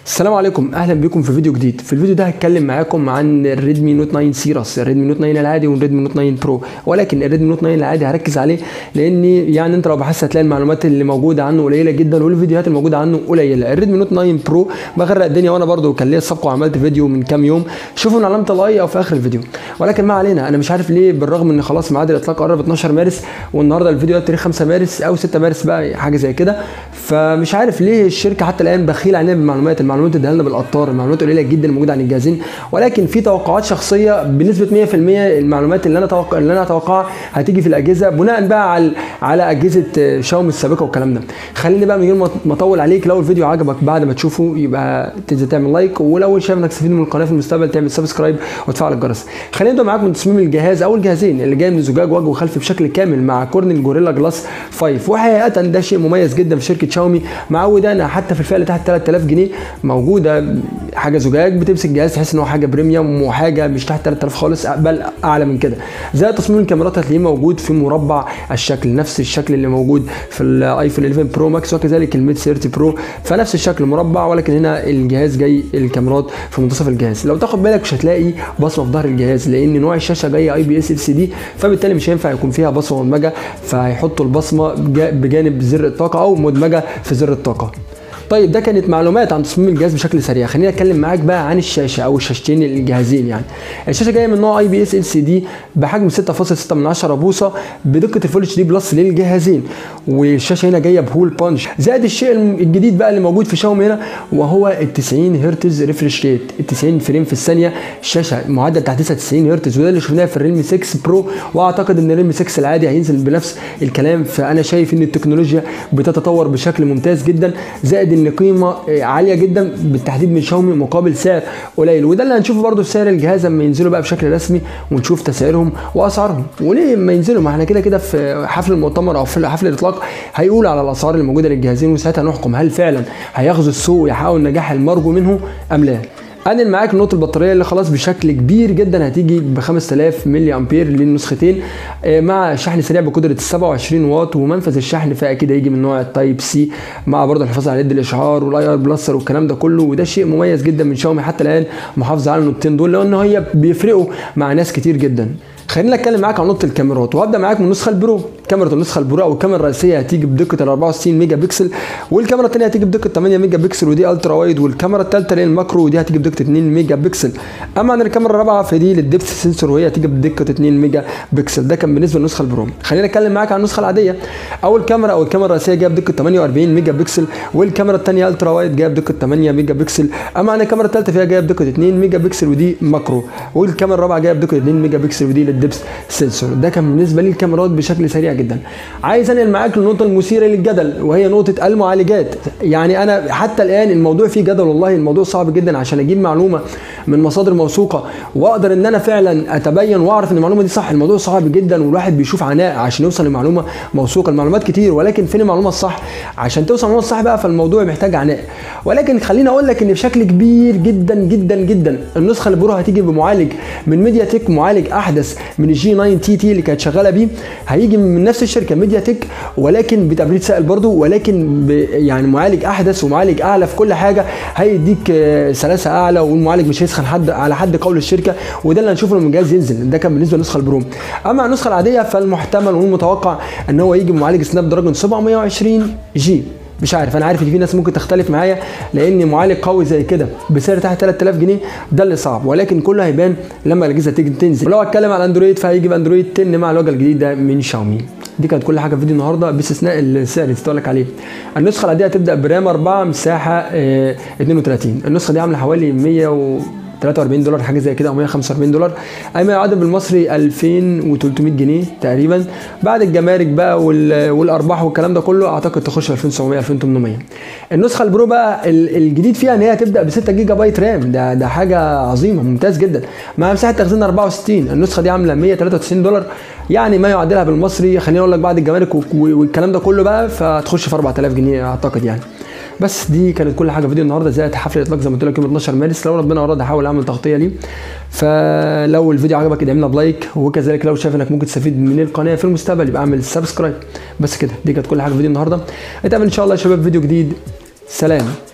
السلام عليكم اهلا بكم في فيديو جديد في الفيديو ده هتكلم معاكم عن الريدمي نوت 9 سيرس الريدمي نوت 9 العادي والريدمي نوت 9 برو ولكن الريدمي نوت 9 العادي هركز عليه لان يعني انت لو بحثت هتلاقي المعلومات اللي موجوده عنه قليله جدا والفيديوهات الموجوده عنه قليله الريدمي نوت 9 برو بغرق الدنيا وانا برضو كان ليا السبق وعملت فيديو من كام يوم شوفوا من علامه الاي او في اخر الفيديو ولكن ما علينا انا مش عارف ليه بالرغم ان خلاص ميعاد الاطلاق قرب 12 مارس والنهارده الفيديو ده تاريخ 5 مارس او 6 مارس بقى حاجه زي كده فمش عارف ليه الشركه حتى الان بخيل علينا بالمعلومات المعلومات اديها لنا بالقطار المعلومات قليله جدا موجوده عن الجهازين ولكن في توقعات شخصيه بنسبه 100% المعلومات اللي انا توقع اللي انا اتوقعها هتيجي في الاجهزه بناء بقى على على اجهزه شاومي السابقه والكلام ده خليني بقى من غير ما اطول عليك لو الفيديو عجبك بعد ما تشوفه يبقى تنزل تعمل لايك ولو شايف انك تستفيد من القناه في المستقبل تعمل سبسكرايب وتفعل الجرس خلينا نبدا معاك من تصميم الجهاز او الجهازين اللي جاي من زجاج وجه وخلفي بشكل كامل مع كورنيل جوريلا جلاس 5 وحقيقه ده شيء مميز جدا في شركه شاومي معودانا حتى في الفئه اللي تحت 3000 جنيه موجوده حاجه زجاج بتمسك جهاز تحس ان هو حاجه بريميوم وحاجه مش تحت 3000 خالص بل اعلى من كده زي تصميم الكاميرات هتلاقيه موجود في مربع الشكل نفس الشكل اللي موجود في الايفون 11 برو ماكس وكذلك الميد 30 برو فنفس الشكل مربع ولكن هنا الجهاز جاي الكاميرات في منتصف الجهاز لو تاخد بالك مش هتلاقي بصمه في ظهر الجهاز لان نوع الشاشه جايه اي بي اس ال سي دي فبالتالي مش هينفع يكون فيها بصمه مدمجه فهيحطوا البصمه بجانب زر الطاقه او مدمجه في زر الطاقه طيب ده كانت معلومات عن تصميم الجهاز بشكل سريع خليني اتكلم معاك بقى عن الشاشه او الشاشتين الجهازين يعني الشاشه جايه من نوع اي بي اس ال سي دي بحجم 6.6 من 10 بوصه بدقه الفول اتش دي بلس للجهازين والشاشه هنا جايه بهول بانش زائد الشيء الجديد بقى اللي موجود في شاومي هنا وهو ال 90 هرتز ريفرش ريت ال 90 فريم في الثانيه الشاشه معدل تحديثها 90 هرتز وده اللي شفناه في الريلمي 6 برو واعتقد ان الريلمي 6 العادي هينزل بنفس الكلام فانا شايف ان التكنولوجيا بتتطور بشكل ممتاز جدا زائد ان قيمه عاليه جدا بالتحديد من شاومي مقابل سعر قليل وده اللي هنشوفه برده في سعر الجهاز لما ينزلوا بقى بشكل رسمي ونشوف تسعيرهم واسعارهم وليه ما ينزلوا ما احنا كده كده في حفل المؤتمر او في حفل الاطلاق هيقولوا على الاسعار اللي موجوده للجهازين وساعتها نحكم هل فعلا هياخذوا السوق ويحققوا النجاح المرجو منه ام لا انقل معاك نقطه البطاريه اللي خلاص بشكل كبير جدا هتيجي ب 5000 ملي امبير للنسختين مع شحن سريع بقدره 27 واط ومنفذ الشحن فاكيد هيجي من نوع التايب سي مع برضه الحفاظ على يد الاشعار والاي ار بلسر والكلام ده كله وده شيء مميز جدا من شاومي حتى الان محافظه على النقطتين دول لان هي بيفرقوا مع ناس كتير جدا خلينا اتكلم معاك عن نقطه الكاميرات وهبدا معاك من النسخه البرو كاميرا النسخه البرو او الكاميرا الرئيسيه هتيجي بدقه ال 64 ميجا بكسل والكاميرا الثانيه هتيجي بدقه 8 ميجا بكسل ودي الترا وايد والكاميرا الثالثه اللي الماكرو ودي هتيجي بدقه 2 ميجا بكسل اما عن الكاميرا الرابعه فدي للدبث سنسور وهي هتيجي بدقه 2 ميجا بكسل ده كان بالنسبه للنسخه البرو خلينا اتكلم معاك عن النسخه العاديه اول كاميرا او الكاميرا الرئيسيه جايه بدقه 48 ميجا بكسل والكاميرا الثانيه الترا وايد جايه بدقه 8 ميجا بكسل اما عن الكاميرا الثالثه فيها جايه بدقه 2 ميجا بكسل ودي ماكرو والكاميرا الرابعه جايه بدقه 2 ميجا بكسل ودي للدبث سنسور ده كان بالنسبه للكاميرات بشكل سريع جدا عايز انقل معاك للنقطه المثيره للجدل وهي نقطه المعالجات يعني انا حتى الان الموضوع فيه جدل والله الموضوع صعب جدا عشان اجيب معلومه من مصادر موثوقه واقدر ان انا فعلا اتبين واعرف ان المعلومه دي صح الموضوع صعب جدا والواحد بيشوف عناء عشان يوصل لمعلومه موثوقه المعلومات كتير ولكن فين المعلومه الصح عشان توصل للمعلومه الصح بقى فالموضوع محتاج عناء ولكن خليني اقول لك ان بشكل كبير جدا جدا جدا النسخه اللي برو هتيجي بمعالج من ميديا تك معالج احدث من الجي 9 تي تي اللي كانت شغاله بيه هيجي من نفس الشركه ميديا تك ولكن بتبريد سائل برضه ولكن يعني معالج احدث ومعالج اعلى في كل حاجه هيديك سلاسه اعلى والمعالج مش هيسخن حد على حد قول الشركه وده اللي هنشوفه لما الجهاز ينزل ده كان بالنسبه للنسخه البرو اما النسخه العاديه فالمحتمل والمتوقع ان هو يجي بمعالج سناب دراجون 720 جي مش عارف انا عارف ان في ناس ممكن تختلف معايا لان معالج قوي زي كده بسعر تحت 3000 جنيه ده اللي صعب ولكن كله هيبان لما الاجهزه تيجي تنزل ولو اتكلم عن اندرويد فهيجي باندرويد 10 مع الواجهه الجديده من شاومي دي كانت كل حاجه في فيديو النهارده باستثناء السعر اللي لك عليه النسخه العاديه هتبدا برام 4 مساحه اه 32 النسخه دي عامله حوالي 100 و 43 دولار حاجه زي كده او 145 دولار اي ما يعادل بالمصري 2300 جنيه تقريبا بعد الجمارك بقى والارباح والكلام ده كله اعتقد تخش 2700 2800 النسخه البرو بقى الجديد فيها ان هي هتبدا ب 6 جيجا بايت رام ده ده حاجه عظيمه ممتاز جدا مع مساحه تخزين 64 النسخه دي عامله 193 دولار يعني ما يعادلها بالمصري خليني اقول لك بعد الجمارك والكلام ده كله بقى فتخش في 4000 جنيه اعتقد يعني بس دي كانت كل حاجه في فيديو النهارده زائد حفله اطلاق زي ما قلت لك يوم 12 مارس لو ربنا اراد هحاول اعمل تغطيه ليه فلو الفيديو عجبك ادعمنا بلايك وكذلك لو شايف انك ممكن تستفيد من القناه في المستقبل يبقى اعمل سبسكرايب بس كده دي كانت كل حاجه في فيديو النهارده نتقابل ان شاء الله يا شباب في فيديو جديد سلام